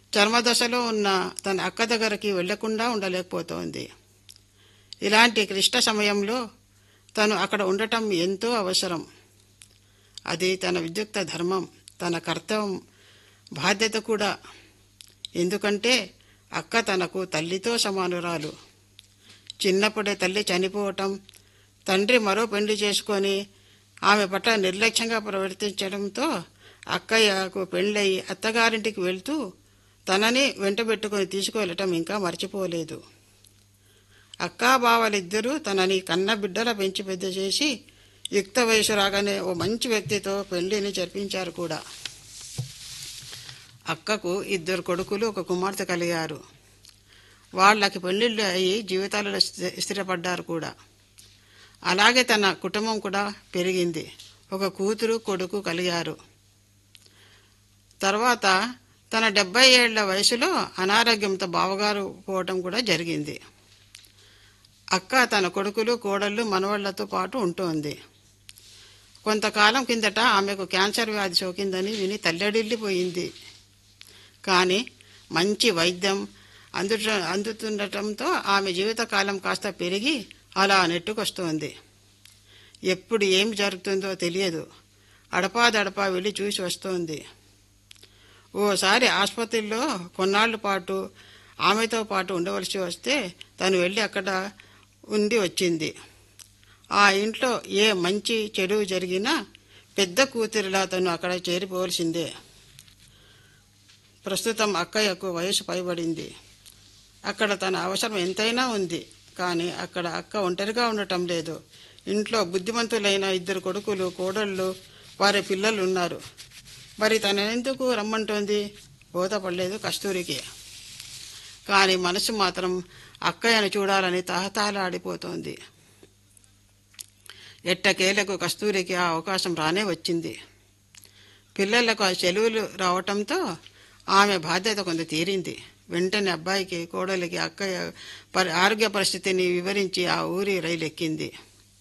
చర్మదశలో ఉన్న తన అక్క దగ్గరికి వెళ్లకుండా ఉండలేకపోతోంది ఇలాంటి క్లిష్ట సమయంలో తను అక్కడ ఉండటం ఎంతో అవసరం అది తన విద్యుక్త ధర్మం తన కర్తవ్యం బాధ్యత కూడా ఎందుకంటే అక్క తనకు తల్లితో సమానురాలు చిన్నప్పుడే తల్లి చనిపోవటం తండ్రి మరో పెళ్లి చేసుకొని ఆమె పట్ల నిర్లక్ష్యంగా ప్రవర్తించడంతో అక్కయ్యకు పెళ్ళయి అత్తగారింటికి వెళ్తూ తనని వెంటబెట్టుకుని తీసుకువెళ్ళటం ఇంకా మర్చిపోలేదు అక్కా బావలిద్దరూ తనని కన్న బిడ్డల పెంచి పెద్ద చేసి యుక్త వయసు రాగానే ఓ మంచి వ్యక్తితో పెళ్లిని జరిపించారు కూడా అక్కకు ఇద్దరు కొడుకులు ఒక కుమార్తె కలిగారు వాళ్ళకి పెళ్లిళ్ళు అయ్యి జీవితాలలో స్థి- స్థిరపడ్డారు కూడా అలాగే తన కుటుంబం కూడా పెరిగింది ఒక కూతురు కొడుకు కలిగారు తర్వాత తన డెబ్బై ఏళ్ల వయసులో అనారోగ్యంతో బావగారు పోవటం కూడా జరిగింది అక్క తన కొడుకులు కోడళ్ళు మనవళ్లతో పాటు ఉంటోంది కొంతకాలం కిందట ఆమెకు క్యాన్సర్ వ్యాధి సోకిందని విని తల్లడిల్లిపోయింది కానీ మంచి వైద్యం అందుట అందుతుండటంతో ఆమె జీవితకాలం కాస్త పెరిగి అలా నెట్టుకొస్తోంది ఎప్పుడు ఏమి జరుగుతుందో తెలియదు అడపాదడపా వెళ్ళి చూసి వస్తోంది ఓసారి ఆసుపత్రిలో కొన్నాళ్ళ పాటు ఆమెతో పాటు ఉండవలసి వస్తే తను వెళ్ళి అక్కడ ఉండి వచ్చింది ఆ ఇంట్లో ఏ మంచి చెడు జరిగినా పెద్ద కూతురిలా తను అక్కడ చేరిపోవలసిందే ప్రస్తుతం అక్కయ్యకు వయసు పైబడింది అక్కడ తన అవసరం ఎంతైనా ఉంది కానీ అక్కడ అక్క ఒంటరిగా ఉండటం లేదు ఇంట్లో బుద్ధిమంతులైన ఇద్దరు కొడుకులు కోడళ్ళు వారి పిల్లలు ఉన్నారు మరి తనెందుకు రమ్మంటోంది బోధపడలేదు కస్తూరికి కానీ మనసు మాత్రం అక్కయ్యను చూడాలని తహతహలాడిపోతోంది ఎట్టకేలకు కస్తూరికి ఆ అవకాశం రానే వచ్చింది పిల్లలకు ఆ సెలవులు రావటంతో ఆమె బాధ్యత కొంత తీరింది వెంటనే అబ్బాయికి కోడలికి అక్కయ్య పరి ఆరోగ్య పరిస్థితిని వివరించి ఆ ఊరి రైలు ఎక్కింది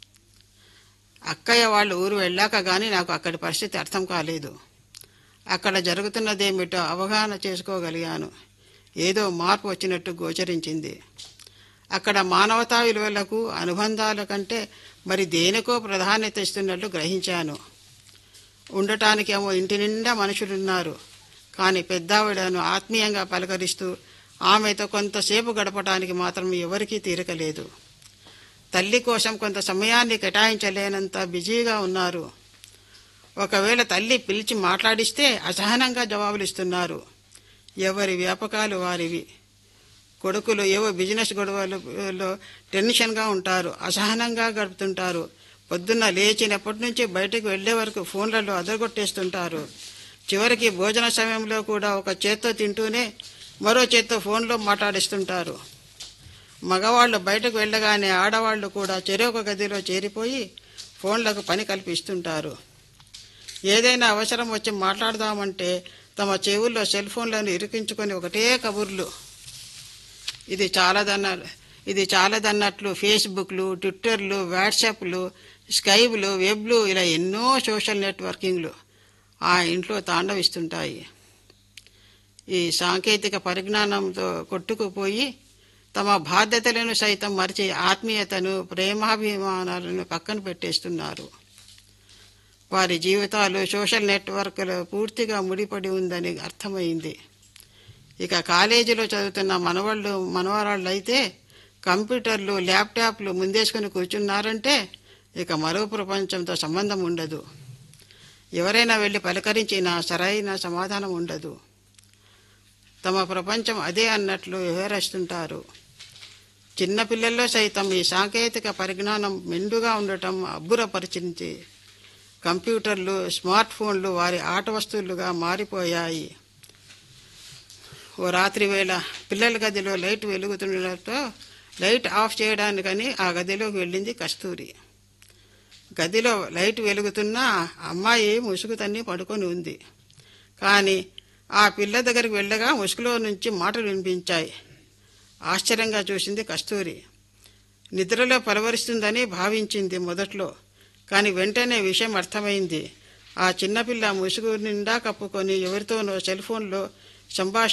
అక్కయ్య వాళ్ళు ఊరు వెళ్ళాక కానీ నాకు అక్కడి పరిస్థితి అర్థం కాలేదు అక్కడ జరుగుతున్నదేమిటో అవగాహన చేసుకోగలిగాను ఏదో మార్పు వచ్చినట్టు గోచరించింది అక్కడ మానవతా విలువలకు అనుబంధాల కంటే మరి దేనికో ప్రాధాన్యత ఇస్తున్నట్లు గ్రహించాను ఉండటానికేమో ఇంటి నిండా మనుషులున్నారు కానీ పెద్దావిడను ఆత్మీయంగా పలకరిస్తూ ఆమెతో కొంతసేపు గడపటానికి మాత్రం ఎవరికీ తీరకలేదు తల్లి కోసం కొంత సమయాన్ని కేటాయించలేనంత బిజీగా ఉన్నారు ఒకవేళ తల్లి పిలిచి మాట్లాడిస్తే అసహనంగా జవాబులిస్తున్నారు ఎవరి వ్యాపకాలు వారివి కొడుకులు ఏవో బిజినెస్ గొడవలలో టెన్షన్గా ఉంటారు అసహనంగా గడుపుతుంటారు పొద్దున్న లేచినప్పటి నుంచి బయటకు వెళ్లే వరకు ఫోన్లలో అదరగొట్టేస్తుంటారు చివరికి భోజన సమయంలో కూడా ఒక చేత్తో తింటూనే మరో చేత్తో ఫోన్లో మాట్లాడిస్తుంటారు మగవాళ్ళు బయటకు వెళ్ళగానే ఆడవాళ్ళు కూడా చెరొక గదిలో చేరిపోయి ఫోన్లకు పని కల్పిస్తుంటారు ఏదైనా అవసరం వచ్చి మాట్లాడదామంటే తమ చెవుల్లో సెల్ ఫోన్లను ఇరికించుకొని ఒకటే కబుర్లు ఇది చాలాదన్న ఇది చాలాదన్నట్లు ఫేస్బుక్లు ట్విట్టర్లు వాట్సాప్లు స్కైబ్లు వెబ్లు ఇలా ఎన్నో సోషల్ నెట్వర్కింగ్లు ఆ ఇంట్లో తాండవిస్తుంటాయి ఈ సాంకేతిక పరిజ్ఞానంతో కొట్టుకుపోయి తమ బాధ్యతలను సైతం మరిచి ఆత్మీయతను ప్రేమాభిమానాలను పక్కన పెట్టేస్తున్నారు వారి జీవితాలు సోషల్ నెట్వర్క్లో పూర్తిగా ముడిపడి ఉందని అర్థమైంది ఇక కాలేజీలో చదువుతున్న మనవాళ్ళు మనవరాళ్ళు అయితే కంప్యూటర్లు ల్యాప్టాప్లు ముందేసుకుని కూర్చున్నారంటే ఇక మరో ప్రపంచంతో సంబంధం ఉండదు ఎవరైనా వెళ్ళి పలకరించినా సరైన సమాధానం ఉండదు తమ ప్రపంచం అదే అన్నట్లు వ్యవహరిస్తుంటారు చిన్నపిల్లల్లో సైతం ఈ సాంకేతిక పరిజ్ఞానం మెండుగా ఉండటం అబ్బురపరిచింది కంప్యూటర్లు స్మార్ట్ ఫోన్లు వారి ఆట వస్తువులుగా మారిపోయాయి ఓ రాత్రి వేళ పిల్లల గదిలో లైట్ వెలుగుతుండటంతో లైట్ ఆఫ్ చేయడానికని ఆ గదిలోకి వెళ్ళింది కస్తూరి గదిలో లైట్ వెలుగుతున్నా అమ్మాయి ముసుగు తన్ని పడుకొని ఉంది కానీ ఆ పిల్ల దగ్గరికి వెళ్ళగా ముసుగులో నుంచి మాటలు వినిపించాయి ఆశ్చర్యంగా చూసింది కస్తూరి నిద్రలో పలవరిస్తుందని భావించింది మొదట్లో కానీ వెంటనే విషయం అర్థమైంది ఆ చిన్నపిల్ల ముసుగు నిండా కప్పుకొని ఎవరితోనో సెల్ ఫోన్లో సంభాషణ